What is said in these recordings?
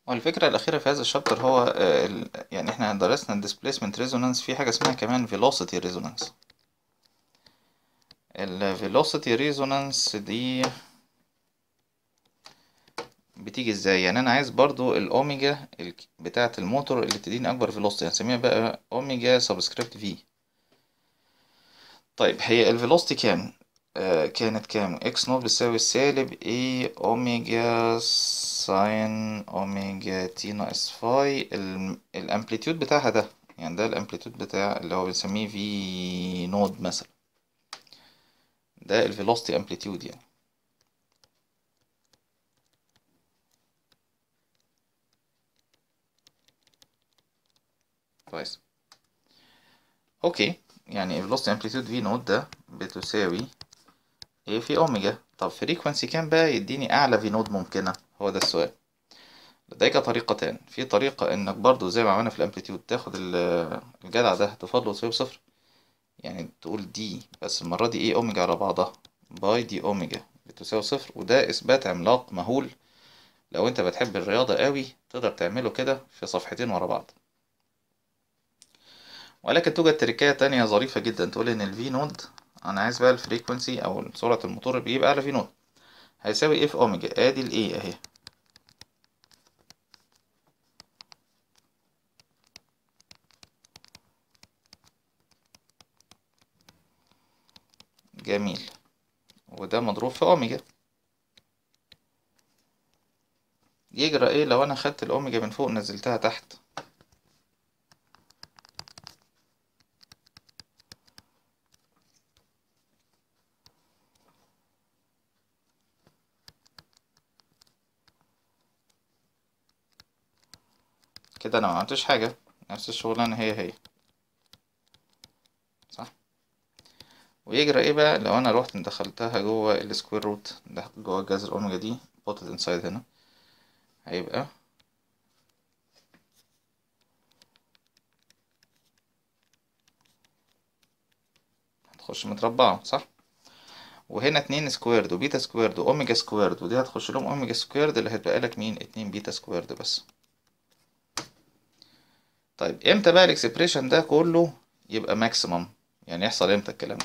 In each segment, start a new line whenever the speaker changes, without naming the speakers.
والفكرة الأخيرة في هذا الشابتر هو آه، ال- يعني احنا درسنا ال displacement resonance في حاجة اسمها كمان velocity resonance ال velocity resonance دي بتيجي ازاي يعني انا عايز برضو الاوميجا ال- بتاعة الموتور اللي تديني اكبر velocity هنسميها بقى اوميجا سبسكريبت في طيب هي ال velocity كام آه كانت كام اكس نوت بتساوي سالب اي اوميجا ساين اوميجا تي ناقص فاي ال- الامبليتيود بتاعها ده يعني ده الامبليتيود بتاع اللي هو بنسميه في نود مثلا ده ال velocity amplitude يعني كويس اوكي يعني ال velocity amplitude في نود ده بتساوي ايه في اوميجا طب فريكوانسي كام بقى يديني اعلى في نود ممكنة هو ده السؤال لديك طريقتان في طريقة انك برضو زي ما عملنا في الامبليتيود تاخد ال- الجدع ده تفضله تساوي صفر يعني تقول دي بس المرة دي ايه اوميجا على بعضها باي دي اوميجا بتساوي صفر وده اثبات عملاق مهول لو انت بتحب الرياضة قوي تقدر تعمله كده في صفحتين ورا بعض ولكن توجد تركية تانية ظريفة جدا تقول ان الفي نود انا عايز بقى الفريكونسي او سرعة الموتور بيبقى على في نود هيساوي ايه في اوميجا ادي الايه اهي جميل وده مضروب في اوميجا يجرى ايه لو انا خدت الاوميجا من فوق نزلتها تحت كده انا ما عملتش حاجة نفس الشغلانة هي هي صح ويجرى ايه بقى لو انا روحت دخلتها جوه السكوير روت ده جوه جذر اوميجا دي بوتت انسايد هنا هيبقى هتخش متربعة صح وهنا اتنين سكويرد وبيتا سكويرد واوميجا سكويرد ودي هتخش لهم اوميجا سكويرد اللي هتبقى لك مين اتنين بيتا سكويرد بس طيب امتى بقى الاكسبريشن ده كله يبقى ماكسيمم يعني يحصل امتى الكلام ده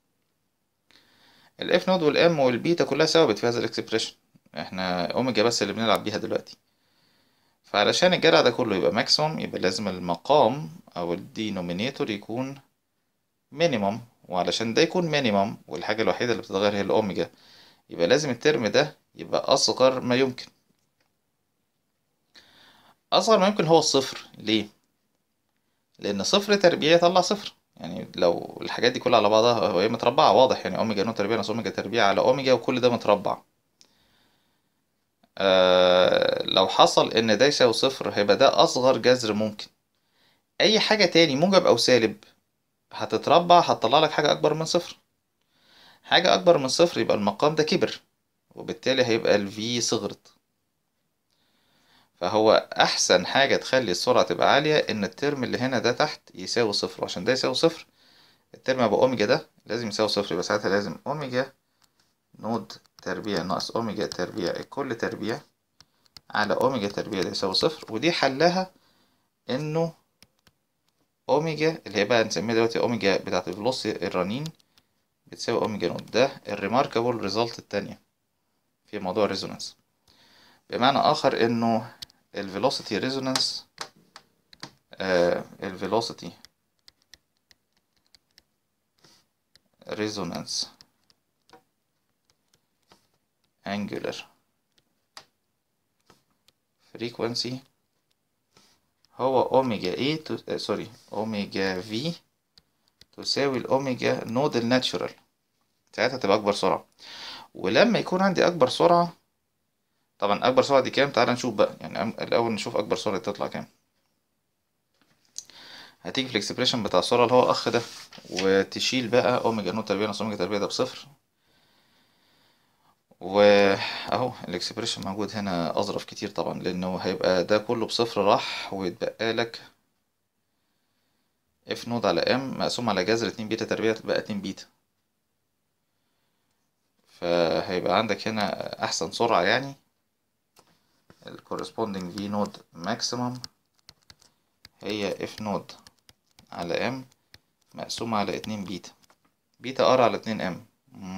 الاف نود والام والبيتا كلها ثوابت في هذا الاكسبريشن احنا اوميجا بس اللي بنلعب بيها دلوقتي فعلشان الجدع ده كله يبقى ماكسيمم يبقى لازم المقام او الدينومينيتور يكون مينيمم وعلشان ده يكون مينيمم والحاجة الوحيدة اللي بتتغير هي الأوميجا يبقى لازم الترم ده يبقى أصغر ما يمكن أصغر ما يمكن هو الصفر ليه؟ لأن صفر تربيع يطلع صفر يعني لو الحاجات دي كلها على بعضها هي متربعة واضح يعني أوميجا نوت تربيع ناقص أوميجا تربيع على أوميجا وكل ده متربع آه لو حصل إن ده يساوي صفر هيبقى ده أصغر جذر ممكن أي حاجة تاني موجب أو سالب هتتربع هتطلع لك حاجة أكبر من صفر حاجة أكبر من صفر يبقى المقام ده كبر وبالتالي هيبقى ال V صغرت فهو أحسن حاجة تخلي السرعة تبقى عالية إن الترم اللي هنا ده تحت يساوي صفر وعشان ده يساوي صفر الترم يبقى أوميجا ده لازم يساوي صفر يبقى ساعتها لازم أوميجا نود تربيع ناقص أوميجا تربيع الكل تربيع على أوميجا تربيع ده يساوي صفر ودي حلها إنه أوميجا اللي هي بقى نسميها دلوقتي أوميجا بتاعة الفيلوسيتي الرنين بتساوي أوميجا نود ده الريماركابل ريزلت التانية في موضوع الريزونانس بمعنى آخر إنه الفيلوسيتي ريزونانس الفيلوسيتي ريزونانس angular frequency هو أوميجا A تو... سوري أوميجا V تساوي الأوميجا نود الناتشورال ساعتها تبقى أكبر سرعة ولما يكون عندي أكبر سرعة طبعا أكبر سرعة دي كام تعال نشوف بقى يعني أم- الأول نشوف أكبر سرعة تطلع كام هتيجي في الاكسبريشن بتاع السرعة اللي هو الأخ ده وتشيل بقى أوميجا نود تربيع ناقص أوميجا تربيع ده بصفر واهو الاكسبريشن موجود هنا اظرف كتير طبعا لانه هيبقى ده كله بصفر راح ويتبقى لك اف نود على ام مقسوم على جذر اتنين بيتا تربيع تبقى اتنين بيتا فهيبقى عندك هنا احسن سرعة يعني ال corresponding v node maximum هي f node على m مقسومة على اتنين بيتا بيتا ار على اتنين ام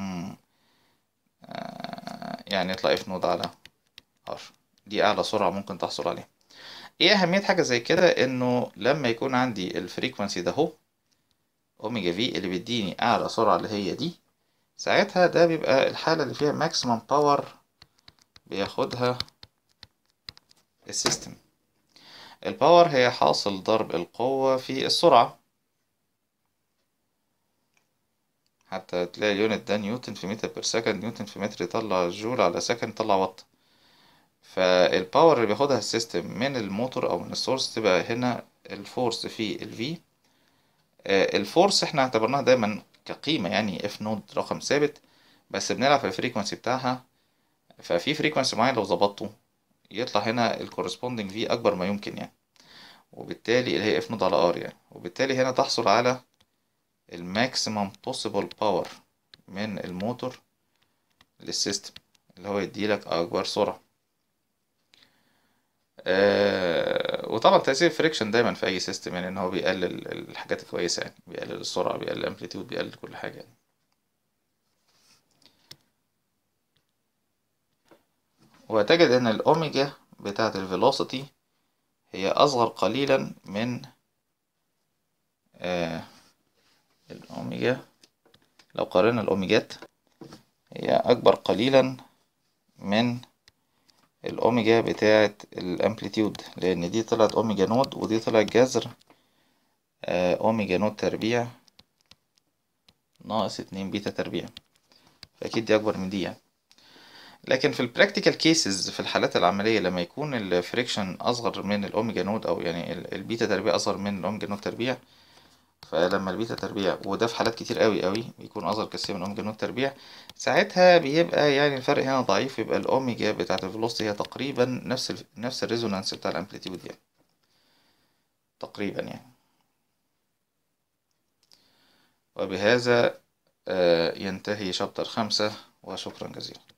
آه يعني يطلع اف نود على ار دي اعلى سرعة ممكن تحصل عليها ايه اهمية حاجة زي كده انه لما يكون عندي الفريكونسي ده هو اوميجا في اللي بيديني اعلى سرعة اللي هي دي ساعتها ده بيبقى الحالة اللي فيها ماكسيمم باور بياخدها السيستم الباور هي حاصل ضرب القوة في السرعة حتى تلاقي اليونت ده نيوتن في متر بير سكند نيوتن في متر يطلع جول على سكند يطلع وات فالباور اللي بياخدها السيستم من الموتور او من السورس تبقى هنا الفورس في الفي الفورس احنا اعتبرناها دايما كقيمة يعني اف نود رقم ثابت بس بنلعب في الفريكونسي بتاعها ففي فريكونسي معين لو ظبطته يطلع هنا الكورسبوندنج في اكبر ما يمكن يعني وبالتالي اللي هي اف نود على ار يعني وبالتالي هنا تحصل على الماكسيمم possible باور من الموتور للسيستم اللي هو يديلك اكبر سرعة آه وطبعا تأثير الفريكشن دايما في اي سيستم يعني ان هو بيقلل الحاجات الكويسة يعني بيقلل السرعة بيقلل الامبليتيود بيقلل كل حاجة يعني. وتجد ان الاوميجا بتاعة الفيلوسيتي هي اصغر قليلا من آه الأوميجا لو قارنا الأوميجات هي أكبر قليلا من الأوميجا بتاعة الأمبليتيود لأن دي طلعت أوميجا نود ودي طلعت جذر أوميجا نود تربيع ناقص اتنين بيتا تربيع فأكيد دي أكبر من دي يعني لكن في البراكتيكال كيسز في الحالات العملية لما يكون الفريكشن أصغر من الأوميجا نود أو يعني البيتا تربيع أصغر من الأوميجا نود تربيع فلما البيتا تربيع وده في حالات كتير قوي قوي بيكون اصغر كثير من اوميجا نوت تربيع ساعتها بيبقى يعني الفرق هنا ضعيف يبقى الاوميجا بتاعت الفيلوسيتي هي تقريبا نفس ال... نفس الريزونانس بتاع الامبليتيود يعني تقريبا يعني وبهذا ينتهي شابتر خمسة وشكرا جزيلا